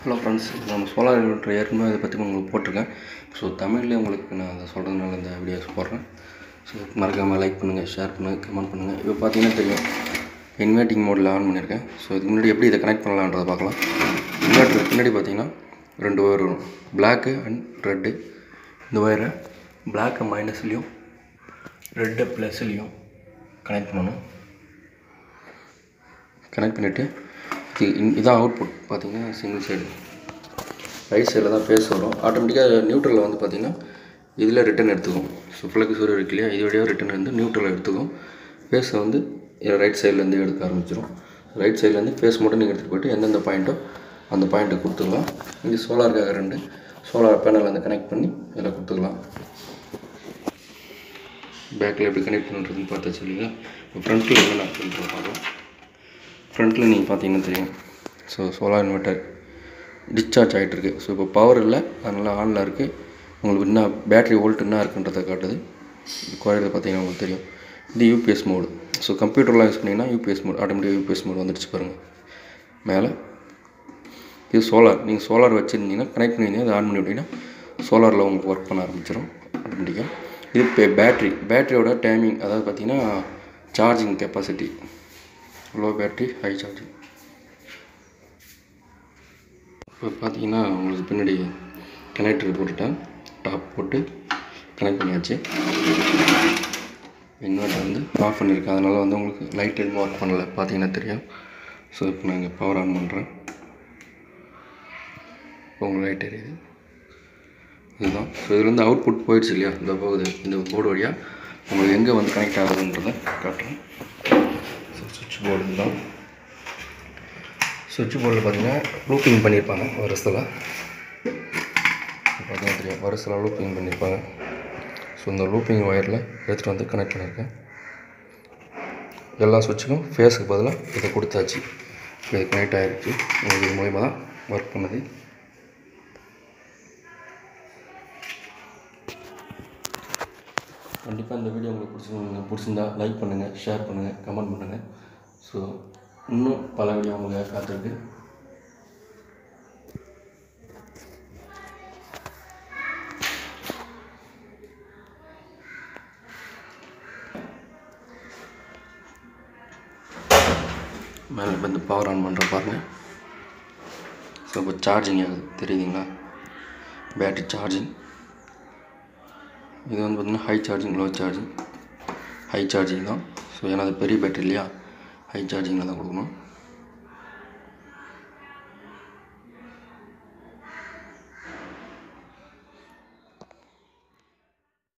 hello friends நம்ம solar inverter ஏற்கனவே இதை பற்றி உங்களுக்கு போட்டிருக்கேன் ஸோ தமிழ்லேயே உங்களுக்கு நான் அதை சொல்கிறதுனால இந்த வீடியோஸ் போடுறேன் ஸோ மறக்காமல் லைக் பண்ணுங்கள் ஷேர் பண்ணுங்கள் கமெண்ட் பண்ணுங்கள் இப்போ பார்த்தீங்கன்னா தெரியும் இன்வெர்ட்டிங் மோடில் ஆன் பண்ணியிருக்கேன் ஸோ இதுக்கு முன்னாடி எப்படி இதை கனெக்ட் பண்ணலான்றதை பார்க்கலாம் இன்வெர்ட்டர் பின்னாடி பார்த்தீங்கன்னா ரெண்டு ஒயர் வரும் பிளாக்கு அண்ட் ரெட்டு இந்த ஒயரை பிளாக்கை மைனஸ்லேயும் ரெட்டை ப்ளஸ்லேயும் கனெக்ட் பண்ணணும் கனெக்ட் பண்ணிவிட்டு இது இன்- இதான் அவுட்புட் பார்த்தீங்கன்னா சிங்கிள் சைடு ரைட் சைடில் தான் பேஸ் வரும் ஆட்டோமேட்டிக்காக நியூட்ரலில் வந்து பார்த்தீங்கன்னா இதில் ரிட்டன் எடுத்துக்கும் ஸோ ஃப்ளக்கு சூரிய இருக்கு இல்லையா இது வழியாக ரிட்டன் வந்து நியூட்ரலில் எடுத்துக்கும் ஃபேஸை வந்து ரைட் சைட்லேருந்து எடுக்க ஆரம்பிச்சிடும் ரைட் சைட்லேருந்து ஃபேஸ் மட்டும் நீங்கள் எடுத்துகிட்டு போயிட்டு எந்தெந்த பாயிண்ட்டோ அந்த பாயிண்ட்டை கொடுத்துக்கலாம் இங்கே சோலாருக்காக ரெண்டு சோலார் பேனல் வந்து கனெக்ட் பண்ணி இதில் கொடுத்துக்கலாம் பேக்கில் எப்படி கனெக்ட் பண்ணுறதுன்னு பார்த்தாச்சு இல்லைங்களா இப்போ ஃப்ரண்ட்டில் என்னென்ன பண்ணுறோம் பார்க்கலாம் ஃப்ரண்ட்டில் நீங்கள் பார்த்தீங்கன்னா தெரியும் ஸோ சோலார் இன்வெர்ட்டர் டிஸ்சார்ஜ் ஆகிட்டு இருக்கு ஸோ இப்போ பவர் இல்லை அதனால் ஆனில் இருக்குது உங்களுக்கு என்ன பேட்டரி வோல்ட் என்ன இருக்குன்றதை காட்டுது இது குறையிறது பார்த்தீங்கன்னா உங்களுக்கு தெரியும் இது யூபிஎஸ் மோடு ஸோ கம்ப்யூட்டர்லாம் யூஸ் பண்ணிங்கன்னா UPS mode automatic UPS mode வந்துடுச்சு பாருங்கள் மேலே இது சோலார் நீங்கள் சோலார் வச்சுருந்தீங்கன்னா கனெக்ட் பண்ணியிருந்தீங்க அதை ஆன் பண்ணி விட்டிங்கன்னா சோலாரில் உங்களுக்கு ஒர்க் பண்ண ஆரம்பிச்சிடும் ஆட்டோமேட்டிக்காக இது இப்போ பேட்ரி பேட்டரியோட டைமிங் அதாவது பார்த்தீங்கன்னா charging capacity low battery high charging இப்போ பார்த்தீங்கன்னா உங்களுக்கு பின்னாடி கனெக்டர் போட்டுட்டேன் டாப் போட்டு கனெக்ட் பண்ணியாச்சு இன்வெர்ட்டர் வந்து ஆஃப் பண்ணியிருக்கேன் அதனால் வந்து உங்களுக்கு லைட் எதுவும் ஒர்க் பண்ணலை பார்த்தீங்கன்னா தெரியும் ஸோ இப்போ நான் இங்கே பவர் ஆன் பண்ணுறேன் இப்போ உங்களுக்கு லைட் எரியுது இதுதான் ஸோ இதுலேருந்து அவுட்புட் போயிடுச்சு இல்லையா இந்த போகுது இந்த போர்டு வழியாக உங்களுக்கு எங்கே வந்து கனெக்ட் ஆகுதுன்றதை காட்டுறேன் ஸோ சுவிட்ச் போர்டு இதுதான் சுவிட்ச் போர்டில் பார்த்தீங்கன்னா லூப்பிங் பண்ணியிருப்பாங்க வருஷத்தில் பார்த்தீங்கன்னா தெரியும் வருஷத்தில் லூப்பிங் பண்ணியிருப்பாங்க ஸோ இந்த லூப்பிங் ஒயரில் எடுத்துகிட்டு வந்து கனெக்ட் பண்ணியிருக்கேன் எல்லா சுவிட்சுக்கும் ஃபேஸுக்கு பதிலாக இதை கொடுத்தாச்சு இப்போ இது கனெக்ட் ஆகிருச்சு உங்களுக்கு இது மூலிமா தான் ஒர்க் பண்ணுது கண்டிப்பாக இந்த வீடியோ உங்களுக்கு பிடிச்சிருந்தா பிடிச்சிருந்தா லைக் பண்ணுங்கள் ஷேர் பண்ணுங்கள் கமெண்ட் பண்ணுங்கள் ஸோ இன்னும் பல வீடியோ உங்களுக்கு காத்திருக்கு மேலே இப்போ இந்த பவர் ஆன் பண்ணுற பாருங்கள் ஸோ இப்போ சார்ஜிங் ஆகுது தெரியுதுங்களா பேட்டரி சார்ஜிங் இது வந்து பார்த்திங்கன்னா high charging low charging high charging தான் ஸோ ஏன்னா அது பெரிய பேட்டரி இல்லையா ஹை சார்ஜிங்கில் தான் கொடுக்கணும்